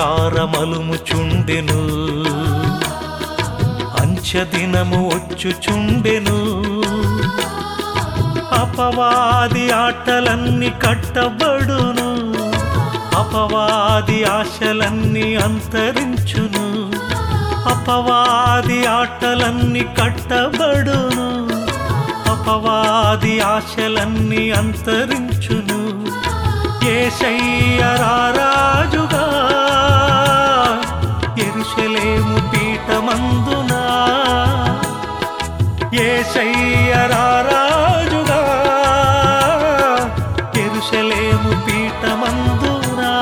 అంధకారమలుముచుండెను అంచెదినము వచ్చుచుండెను అపవాది ఆటలన్నీ కట్టబడును అపవాది ఆశలన్నీ అంతరించును అపవాది ఆటలన్నీ కట్టబడును అపవాది ఆశలన్నీ అంతరించును ఏషయ్యరారాజుగా ఎరుషలేము పీఠమందునా ఏషయ్యరారాజుగా ఎరుషలేము పీఠమందునా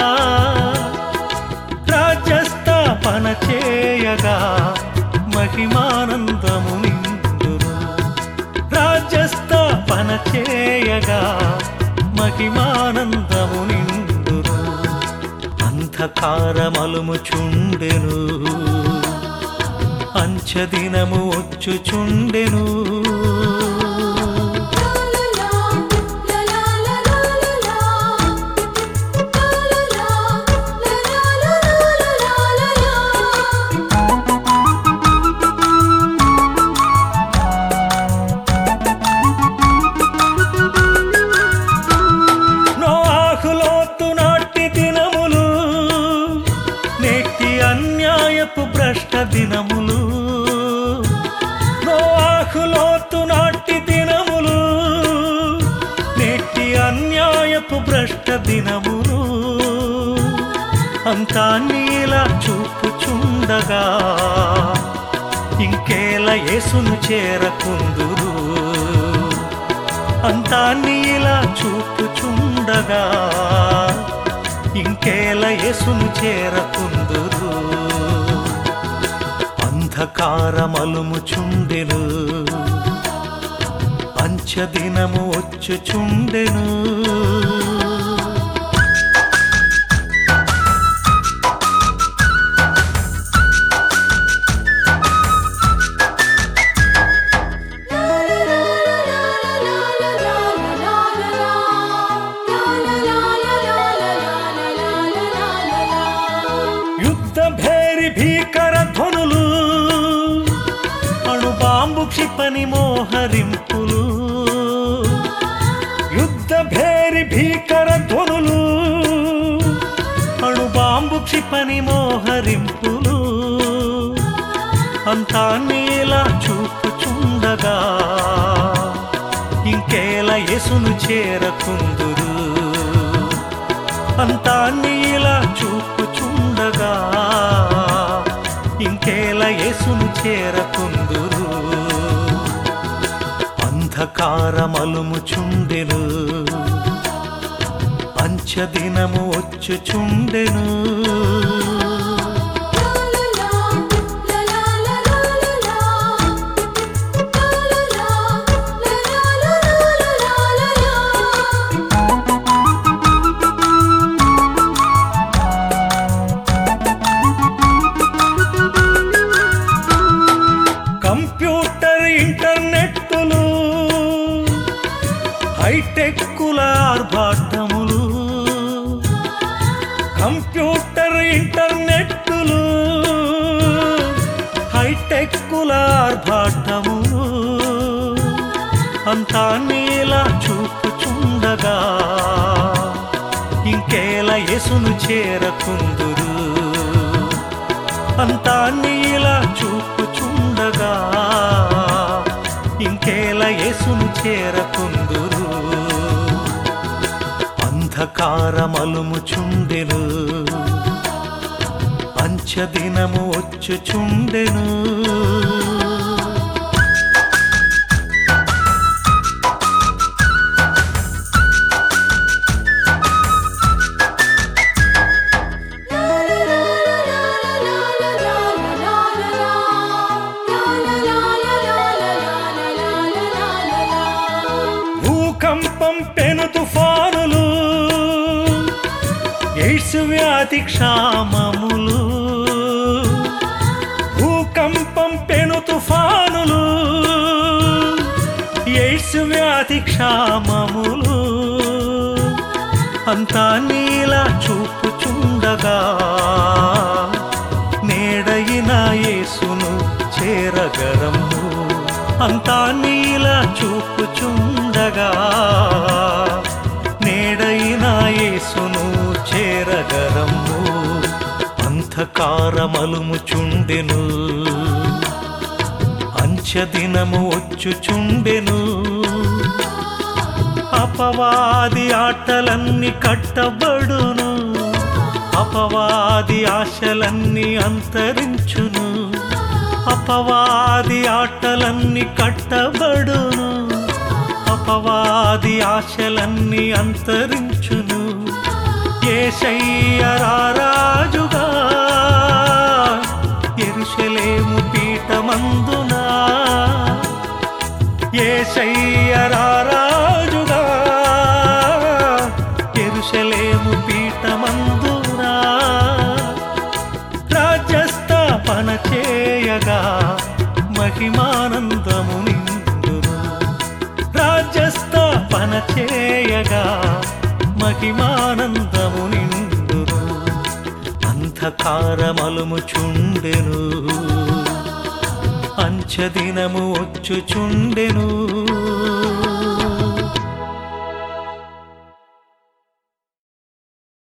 రాజ్యస్థాపన చేయగా మహిమానందము నిండును రాజ్యస్థాపన చేయగా మహిమానందము నిండును అంధకారమలుముచుండెను అంచదినము వచ్చుచుండెను నోఆహులోతు నాటి దినములు నేటి అన్యాయపు భ్రష్ట దినములు నోఆహులోతు నాటి దినములు నేటి అన్యాయపు భ్రష్ట దినములు అంతా నీలా చూపుచుండగా ఇంకేలా యేసును చేరకుందురు అంతా నీలా చూపుచుండగా ఇంకేల యేసును చేరకుందురు అంధకారమలుముచుండెను అంచదినము వచ్చుచుండెను యుద్ధ భేరి భీకర ధ్వనులు అణుబాంబు క్షిపణి మోహరింపులు యుద్ధ భేరి భీకర ధ్వనులు అణుబాంబు క్షిపణి మోహరింపులు అంతా నీలా చూపుచుండగా ఇంకేలా యేసును చేరకుందురు అంతా నీలా చూపుచుండగా ఇంకేలా యేసును చేరకుందురు అంధకారమలుముచుండెను అంచదినము వచ్చుచుండెను కంప్యూటర్ ఇంటర్నెట్టులు హైటెక్కుల ఆర్భాటములు కంప్యూటర్ ఇంటర్నెట్టులు హైటెక్కుల ఆర్భాటములు అంతా నీలా చూపుచుండగా ఇంకేలా యేసును చేరకుందురు అంతా నీలా చూపుచుండగా ఇంకేలా యేసును చేరకుందురు అంధకారమలుముచుండెను అంచదినము వచ్చుచుండెను భూకంపం పెను తుఫానులు ఎయిడ్స్ వ్యాధి క్షామములు భూకంపం పెను తుఫానులు ఎయిడ్స్ వ్యాధి క్షామములు అంతా నీలా చూపుచుండగా యేసును చేరగరము అంధకారమలుము చుండెను అంచెదినము వచ్చుచుండెను అపవాది ఆటలన్నీ కట్టబడును అపవాది ఆశలన్నీ అంతరించును అపవాది ఆటలన్నీ కట్టబడును అపవాది ఆశలన్నీ అంతరించును ఏషయ్యరారాజుగా ఎరుషలేము పీఠమందునా ఏషయ్యరారాజుగా ఎరుషలేము పీఠమందునా రాజ్యస్థాపన చేయగా మహిమానందము నిండును రాజ్యస్థాపన చేయగా మహిమానందము నిండును అంధకారమలుము చుండెను అంచదినము వచ్చుచుండెను